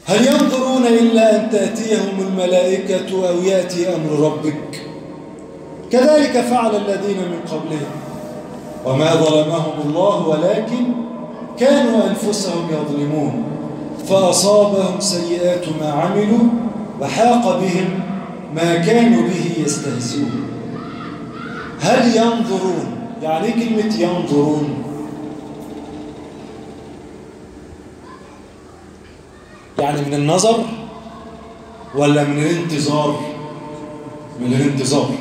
هل ينظرون إلا أن تأتيهم الملائكة أو يأتي أمر ربك كذلك فعل الذين من قبلهم وما ظلمهم الله ولكن كانوا أنفسهم يظلمون فأصابهم سيئات ما عملوا وحاق بهم ما كانوا به يستهزئون هل ينظرون يعني إيه كلمة ينظرون يعني من النظر ولا من الانتظار من الانتظار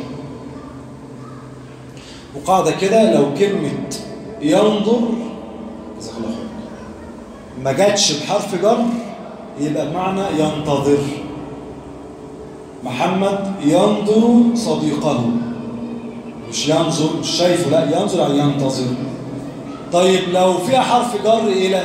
وقاعدة كده لو كلمة ينظر جزاك الله خير ما جاتش بحرف جر يبقى بمعنى ينتظر محمد ينظر صديقه مش ينظر مش شايفه لا ينظر يعني ينتظر طيب لو فيها حرف جر إلى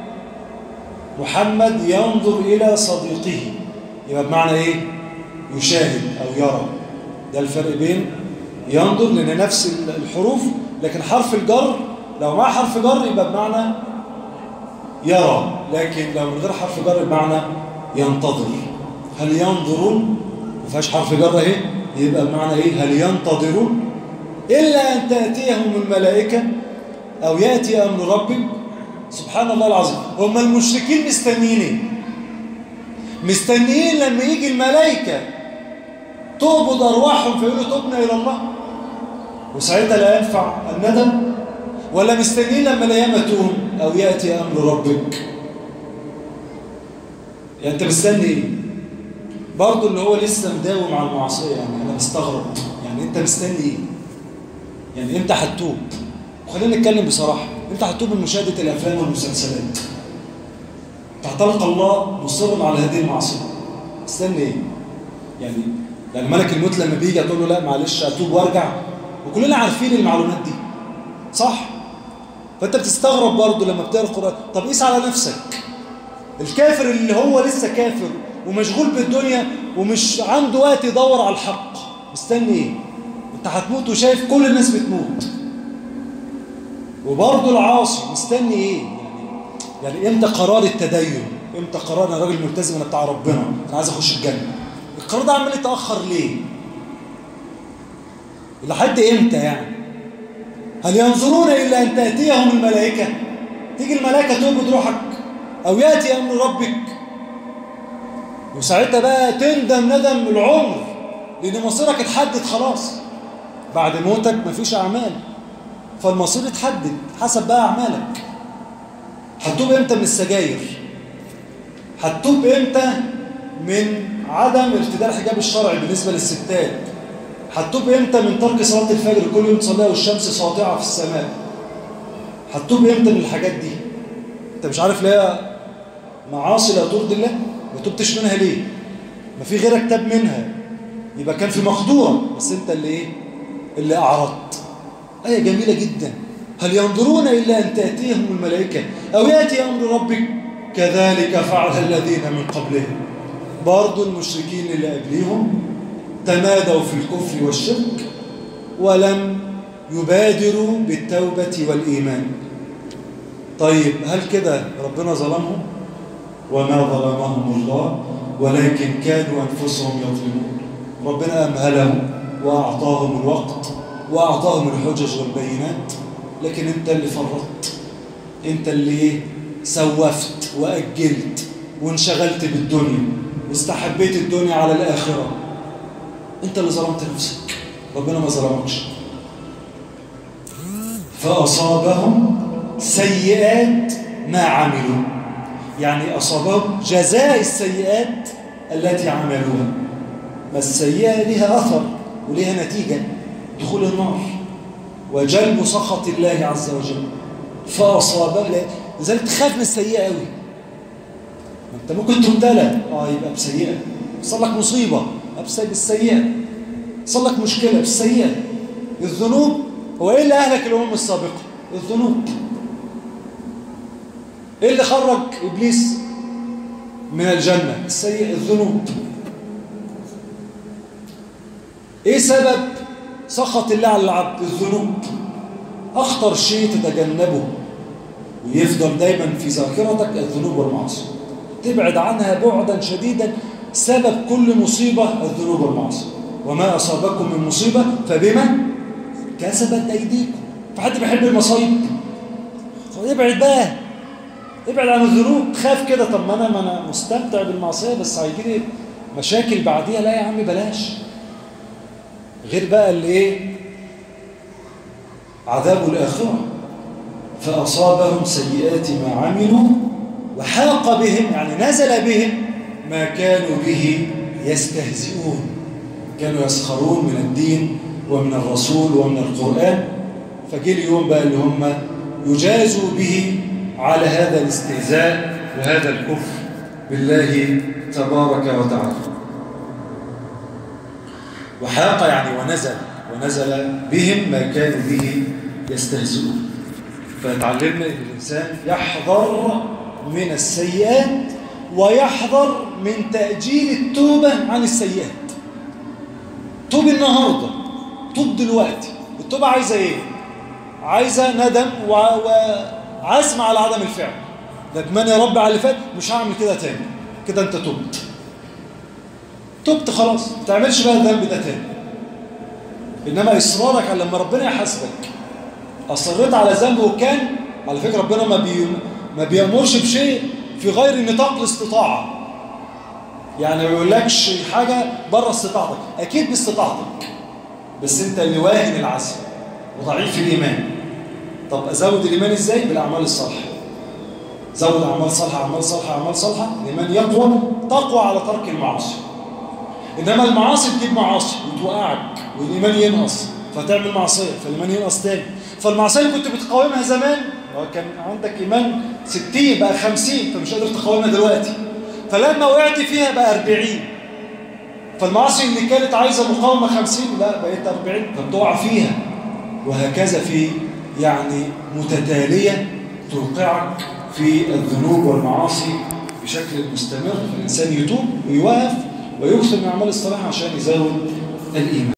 محمد ينظر إلى صديقه يبقى بمعنى إيه يشاهد أو يرى ده الفرق بين ينظر لأن نفس الحروف لكن حرف الجر لو مع حرف جر يبقى بمعنى يرى لكن لو من غير حرف جر بمعنى ينتظر هل ينظرون ما فيهاش حرف جر اهي يبقى بمعنى ايه هل ينتظرون الا ان تاتيهم الملائكه او ياتي امر ربك سبحان الله العظيم هم المشركين مستنيين ايه مستنيين لما يجي الملائكه تقبض ارواحهم فيقولوا تبنا الى الله وساعتها لا ينفع الندم ولا مستنيين لما الايام تقوم او ياتي امر ربك يعني انت مستني ايه برضه اللي هو لسه مداوم على المعصيه يعني انا مستغرب يعني انت مستني ايه يعني امتى هتتوب وخلينا نتكلم بصراحه امتى هتتوب من مشاهده الافلام والمسلسلات تعتلق الله مصر على هذه المعصيه مستني ايه يعني يعني ملك الموت لما بيجي تقول له لا معلش اتوب وارجع وكلنا عارفين المعلومات دي صح فانت بتستغرب برضه لما بتقرا القران طب قيس على نفسك الكافر اللي هو لسه كافر ومشغول بالدنيا ومش عنده وقت يدور على الحق مستني ايه انت هتموت وشايف كل الناس بتموت وبرضه العاصي مستني ايه يعني يعني امتى قرار التدين امتى قرار انا راجل ملتزم انا بتاع ربنا انا عايز اخش الجنه القرار ده عمال يتاخر ليه لحد امتى يعني هل ينظرون الا ان تاتيهم الملائكه تيجي الملائكه تقبض روحك او ياتي امر ربك وساعتها بقى تندم ندم العمر لان مصيرك اتحدد خلاص بعد موتك مفيش اعمال فالمصير اتحدد حسب بقى اعمالك هتتوب امتى من السجاير هتتوب امتى من عدم ارتداء الحجاب الشرعي بالنسبه للستات هتتوب امتى من ترك صلاه الفجر كل يوم تصليها والشمس ساطعه في السماء هتتوب امتى من الحاجات دي انت مش عارف ليه معاصي لا ترضي الله ما تبتش منها ليه ما في غيرك تاب منها يبقى كان في مقدورة بس انت اللي ايه اللي اعرضت آية جميلة جدا هل ينظرون إلا أن تأتيهم الملائكة أو يأتي أمر ربك كذلك فعل الذين من قبلهم برضو المشركين اللي قبليهم تمادوا في الكفر والشرك ولم يبادروا بالتوبة والإيمان طيب هل كده ربنا ظلمهم وما ظلمهم الله ولكن كانوا أنفسهم يظلمون ربنا أمهلهم وأعطاهم الوقت وأعطاهم الحجج والبينات لكن أنت اللي فرطت أنت اللي سوفت وأجلت وانشغلت بالدنيا واستحبيت الدنيا على الآخرة أنت اللي ظلمت نفسك ربنا ما ظلمكش فأصابهم سيئات ما عملوا يعني أصابهم جزاء السيئات التي عملوها ما السيئة لها أثر ولها نتيجة دخول النار وجلب سخط الله عز وجل فأصابهم لذلك تخاف من السيئة قوي انت ممكن تبتلى اه يبقى بسيئة يحصل لك مصيبة بالسيئة يحصل لك مشكلة بالسيئة الذنوب هو ايه اللي اهلك الامم السابقة الذنوب ايه اللي خرج ابليس من الجنة السيئة الذنوب ايه سبب سخط الله على العبد الذنوب اخطر شيء تتجنبه ويفضل دايما في ذاكرتك الذنوب والمعاصي تبعد عنها بعدا شديدا سبب كل مصيبة الذنوب والمعاصي وما أصابكم من مصيبة فبما كسبت أيديكم فحد بيحب المصايب ابعد بقى ابعد عن الذنوب خاف كده طب ما انا ما انا مستمتع بالمعصيه بس هيجي لي مشاكل بعديها لا يا عم بلاش غير بقى اللي ايه عذاب الاخره فاصابهم سيئات ما عملوا وحاق بهم يعني نزل بهم ما كانوا به يستهزئون كانوا يسخرون من الدين ومن الرسول ومن القرآن فجي اليوم بقى اللي هم يجازوا به على هذا الاستهزاء وهذا الكفر بالله تبارك وتعالى وحاق يعني ونزل ونزل بهم ما كانوا به يستهزئون فتعلمنا ان الانسان يحذر من السيئات ويحذر من تأجيل التوبة عن السيئات توب النهاردة توب دلوقتي التوبة عايزة ايه عايزة ندم وعزم على عدم الفعل ندمان يا رب على اللي فات مش هعمل كده تاني كده انت تبت تبت خلاص ما تعملش بقى الذنب ده تاني انما اصرارك على لما ربنا يحاسبك اصريت على ذنب وكان على فكره ربنا ما بي ما بيامرش بشيء في غير نطاق الاستطاعه يعني ما بيقولكش حاجه بره استطاعتك اكيد باستطاعتك بس انت اللي واهن العزم وضعيف الايمان طب ازود الايمان ازاي بالاعمال الصالحه زود اعمال صالحه اعمال صالحه اعمال صالحه الايمان يقوى تقوى على ترك المعاصي انما المعاصي تجيب معاصي وتوقعك والايمان ينقص فتعمل معصيه فالايمان ينقص تاني فالمعصيه اللي كنت بتقاومها زمان كان عندك ايمان 60 بقى 50 فمش قادر تقاومها دلوقتي فلما وقعت فيها بقى 40 فالمعاصي اللي كانت عايزه مقاومه 50 لا بقيت 40 فبتقع فيها وهكذا في يعني متتاليه توقعك في الذنوب والمعاصي بشكل مستمر فالانسان يتوب ويوقف ويكثر من اعمال الصالحه عشان يزود الايمان